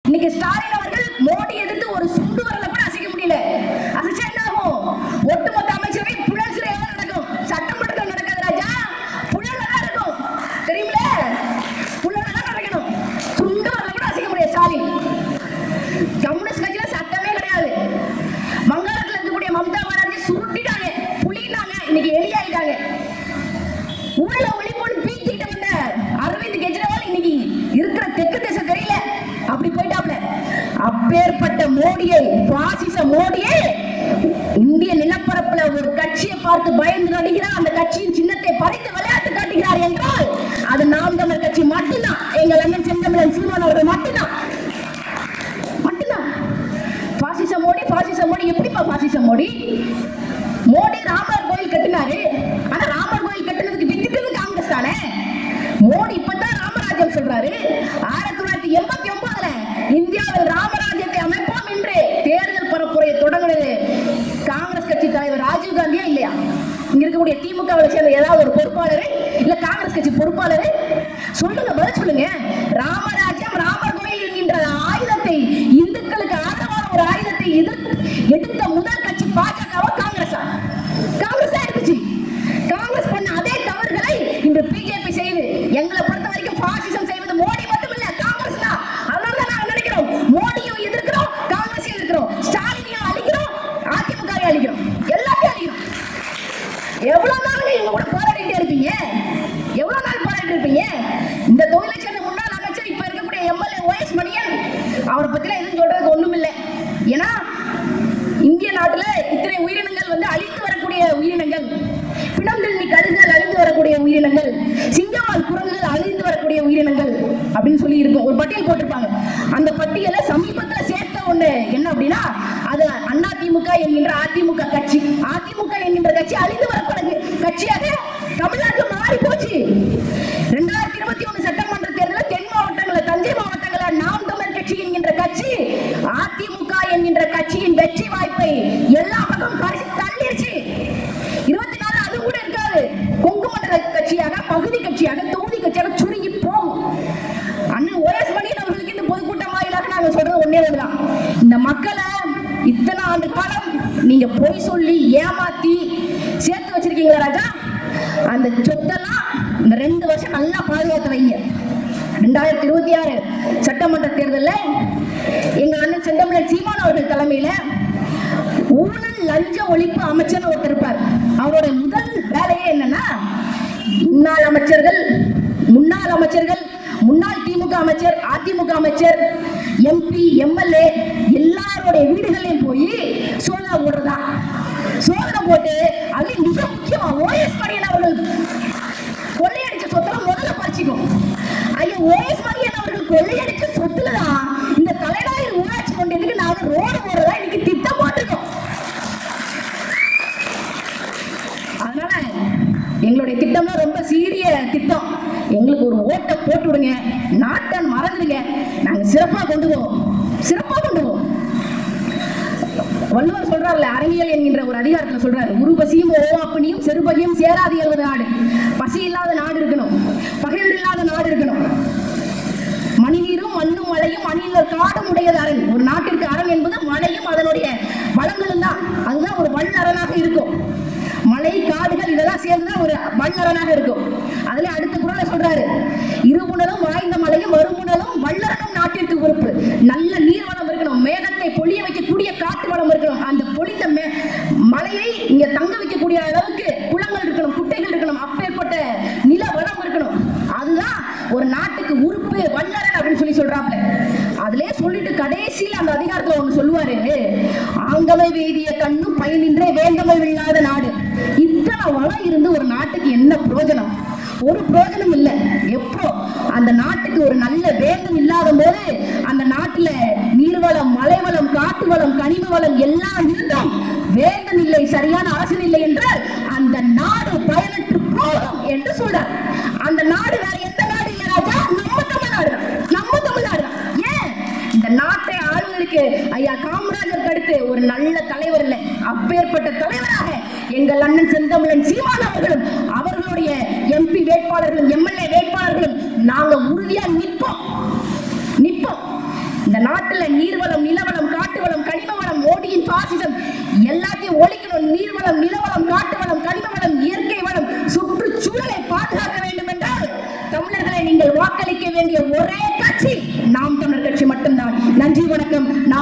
இன்னைக்கு ஸ்டாலின் அவர்கள் மோடி எதிர்த்து ஒரு சுண்டு வரல கூட அசைக்க முடியல அசைச்சா என்ன ஆகும் ஒட்டுமொத்த அமைச்சரவை புழல் சிறையாக நடக்கும் சட்டமன்றத்தில் நடக்காது ராஜா புழல்ல தான் இருக்கும் தெரியுமில புழல்ல தான் நடக்கணும் சுண்டு வரல கூட அசைக்க முடியாது ஸ்டாலின் கம்யூனிஸ்ட் கட்சியில சட்டமே கிடையாது வங்காளத்துல இருக்கக்கூடிய மம்தா பானர்ஜி சுருட்டிட்டாங்க புலினாங்க இன்னைக்கு எலியாயிட்டாங்க உள்ள ஒளிப்போன் பீச்சிக்கிட்டு வந்த அரவிந்த் கெஜ்ரிவால் இன்னைக்கு இருக்கிற தெற்கு தேசம் தெரியல அப்படி போயிட்டாப்ல அப்பேற்பட்ட மோடியை பாசிச மோடியை இந்திய நிலப்பரப்புல ஒரு கட்சியை பார்த்து பயந்து நடிகிறார் அந்த கட்சியின் சின்னத்தை பறித்து விளையாட்டு காட்டுகிறார் என்றால் அது நாம் தமிழர் கட்சி மட்டும்தான் எங்கள் அண்ணன் செந்தமிழன் சீமான் அவர்கள் மட்டும்தான் மட்டும்தான் பாசிச மோடி பாசிச மோடி எப்படிப்பா பாசிச மோடி மோடி ராமர் கோயில் கட்டினாரு ஆனா ராமர் கோயில் கட்டினதுக்கு வித்துட்டது காங்கிரஸ் தானே மோடி இப்பதான் ராமராஜ்யம் சொல்றாரு ஆயிரத்தி தொள்ளாயிரத்தி எண்பத்தி ஒன்பதுல இந்தியாவில் ராமராஜ்யத்தை அமைப்போம் என்று தேர்தல் பரப்புரையை தொடங்கினது காங்கிரஸ் கட்சி தலைவர் ராஜீவ் காந்தியா இல்லையா இங்க இருக்கக்கூடிய திமுகவை சேர்ந்த ஏதாவது ஒரு பொறுப்பாளர் இல்ல காங்கிரஸ் கட்சி பொறுப்பாளர் சொல்லுங்க பதில் சொல்லுங்க ராமராஜ்யம் ராமர் கோயில் என்கின்ற ஆயுதத்தை இந்துக்களுக்கு ஆதரவான ஒரு ஆயுதத்தை எதிர்த்து எடுத்த முதல் கட்சி பாஜகவா காங்கிரஸா காங்கிரஸ் தான் எடுத்துச்சு காங்கிரஸ் பண்ண அதே தவறுகளை இன்று பிஜேபி செய்து எங்களை பொறுத்த வரைக்கும் பாசிசம் செய்வது மோடி மட்டும் இல்ல காங்கிரஸ் தான் அதனால தான் நாங்க நினைக்கிறோம் மோடியும் எதிர்க்கிறோம் காங்கிரஸையும் எதிர்க்கிறோம் ஸ்டாலினையும் அழிக்கிறோம் அதிமுகவையும் அழிக்கிறோம் எல்லாத்தையும் அழிக்கிறோம் எவ்வளவு நாள் இவங்க கூட போராடிட்டே இருப்பீங்க எவ்வளவு நாள் போராடிட்டு இருப்பீங்க இந்த தொழிலை சேர்ந்த முன்னாள் அமைச்சர் இப்ப இருக்கக்கூடிய எம்எல்ஏ ஓஎஸ் மணியன் அவரை பத்திலாம் எதுவும் சொல்றதுக்கு ஒண்ணும் இல்லை ஏன்னா இந்திய நாட்டுல இத்தனை உயிரினங்கள் வந்து அழிந்து வரக்கூடிய உயிரினங்கள் பிணந்தண்ணி கழுகுகள் அழிந்து வரக்கூடிய உயிரினங்கள் சிங்கமால் குரங்குகள் அழிந்து வரக்கூடிய உயிரினங்கள் அப்படின்னு சொல்லி இருக்கும் ஒரு பட்டியல் போட்டிருப்பாங்க அந்த பட்டியலை சமீபத்துல சேர்த்த ஒண்ணு என்ன அப்படின்னா அது அண்ணா திமுக என்கின்ற அதிமுக கட்சி அதிமுக என்கின்ற கட்சி அழிந்து வரக்கூடிய கட்சியாக தமிழ்நாட்டில் மாறி போச்சு ரெண்டாயிரத்தி இருபத்தி ஒண்ணு சட்டமன்ற தேர்தலில் தென் மாவட்டங்களில் தஞ்சை மாவட்டங்களில் நாம் தமிழர் கட்சி என்கின்ற கட்சி அதிமுக என்கின்ற கட்சியின் வெற்றி வாய்ப்பை எல்லா பக்கம் பறிச்சு தள்ளிடுச்சு இருபத்தி நாலு அது கூட இருக்காது கொங்கு மண்டல கட்சியாக பகுதி கட்சியாக தொகுதி கட்சியாக சுருங்கி போகும் அண்ணன் ஓஎஸ் மணியன் அவர்களுக்கு இந்த பொதுக்கூட்டம் வாயிலாக நாங்க சொல்றது ஒன்னே ஒண்ணுதான் இந்த மக்களை இத்தனை ஆண்டு காலம் நீங்க பொய் சொல்லி ஏமாத்தி சேர்த்து வச்சிருக்கீங்களா ராஜா அந்த சொத்தெல்லாம் இந்த ரெண்டு வருஷம் நல்லா பாதுகாத்து வைங்க ரெண்டாயிரத்தி இருபத்தி ஆறு சட்டமன்ற தேர்தலில் எங்க அண்ணன் செந்தமிழன் சீமான் அவர்கள் தலைமையில ஊழல் லஞ்ச ஒழிப்பு அமைச்சர் ஒருத்தர் இருப்பார் அவரோட முதல் வேலையே என்னன்னா முன்னாள் அமைச்சர்கள் முன்னாள் அமைச்சர்கள் முன்னாள் திமுக அமைச்சர் அதிமுக அமைச்சர் எம்பி எம்எல்ஏ எல்லாருடைய வீடுகளையும் போய் சோதனை போடுறதா சோதனை போட்டு அதுலயும் மிக முக்கியமா ஓஎஸ் மணியன் அவர்கள் கொள்ளையடிச்ச சொத்துல முதல்ல பறிச்சுக்கும் ஐயா ஓஎஸ் மணியன் அவர்கள் கொள்ளையடிச்ச சொத்துல தான் இந்த தலைநாயர் ஊராட்சி ஒன்றியத்துக்கு நாங்க ரோடு போடுறதா இன்னைக்கு திட்டம் போட்டிருக்கோம் அதனால எங்களுடைய திட்டம்லாம் ரொம்ப சீரிய திட்டம் எங்களுக்கு ஒரு ஓட்டை போட்டு விடுங்க நாட்டை மறந்துடுங்க நாங்க சிறப்பா கொண்டு போவோம் சிறப்பா கொண்டு போவோம் வள்ளுவர் சொல்றாருல அறிவியல் என்கின்ற ஒரு அதிகாரத்துல சொல்றாரு உரு பசியும் ஓவாப்பனியும் செருபகியும் சேராது இயல்வது நாடு பசி இல்லாத நாடு இருக்கணும் பகைவர் இல்லாத நாடு இருக்கணும் மணிநீரும் மண்ணும் மழையும் அணியினர் காடும் உடையது அரண் ஒரு நாட்டிற்கு அரண் என்பது மழையும் அதனுடைய வளங்களும் தான் அதுதான் ஒரு வல்லரனாக இருக்கும் மலை காடுகள் இதெல்லாம் சேர்ந்துதான் ஒரு வல்லரனாக இருக்கும் அதுல அடுத்த குரலை சொல்றாரு இருபுணலும் வாய்ந்த மலையும் மறுபுணலும் வல்லரனும் நாட்டிற்கு பொறுப்பு நல்ல நீர்வளம் இருக்கணும் மேகத்தை பொழிய வைக்கக்கூடிய காட்டு வளம் இருக்கணும் அந்த பொழிந்த மே- மலையை இங்க தங்க வைக்கக்கூடிய அளவுக்கு குளங்கள் இருக்கணும் குட்டைகள் இருக்கணும் அப்பேற்பட்ட நில வளம் இருக்கணும் அதுதான் ஒரு நாட்டுக்கு உறுப்பு வல்லரன் அப்படின்னு சொல்லி சொல்றாப்ல அதுலயே சொல்லிட்டு கடைசியில அந்த அதிகாரத்துல ஒண்ணு சொல்லுவாரு ஆங்கமை வேதிய கண்ணும் பயனின்றே வேந்தமை இல்லாத நாடு இத்தனை வளம் இருந்து ஒரு நாட்டுக்கு என்ன பிரயோஜனம் ஒரு பிரயோஜனம் இல்லை எப்போ அந்த நாட்டுக்கு ஒரு நல்ல வேந்தம் இல்லாத போது அந்த நாட்டுல நீர்வளம் மலைவளம் காட்டு வளம் கனிம வளம் எல்லாம் இருந்தும் வேந்தம் இல்லை சரியான அரசன் இல்லை என்றால் அந்த நாடு பயனற்று போகும் என்று சொல்றார் அந்த நாடு வேற எந்த நாடு இல்ல ராஜா நம்ம தமிழ்நாடு தான் நம்ம தமிழ்நாடு தான் ஏன் இந்த நாட்டை ஆளுவதற்கு ஐயா காமராஜருக்கு அடுத்து ஒரு நல்ல தலைவர் இல்லை அப்பேற்பட்ட தலைவராக எங்கள் அண்ணன் செந்தமிழன் சீமான் அவர்களும் அவர்களுடைய எம்பி வேட்பாளர்களும் எம்எல்ஏ வேட்பாளர்களும் நாங்க உறுதியா நிற்போம் நிற்போம் இந்த நாட்டுல நீர்வளம் நிலவளம் காட்டு வளம் கனிம வளம் மோடியின் பாசிசம் எல்லாத்தையும் ஒழிக்கணும் நீர்வளம் நிலவளம் காட்டு வளம் கனிம வளம் இயற்கை வளம் சுற்றுச்சூழலை பாதுகாக்க வேண்டும் என்றால் தமிழர்களை நீங்கள் வாக்களிக்க வேண்டிய ஒரே கட்சி நாம் தமிழர் கட்சி மட்டும்தான் நன்றி வணக்கம் நான்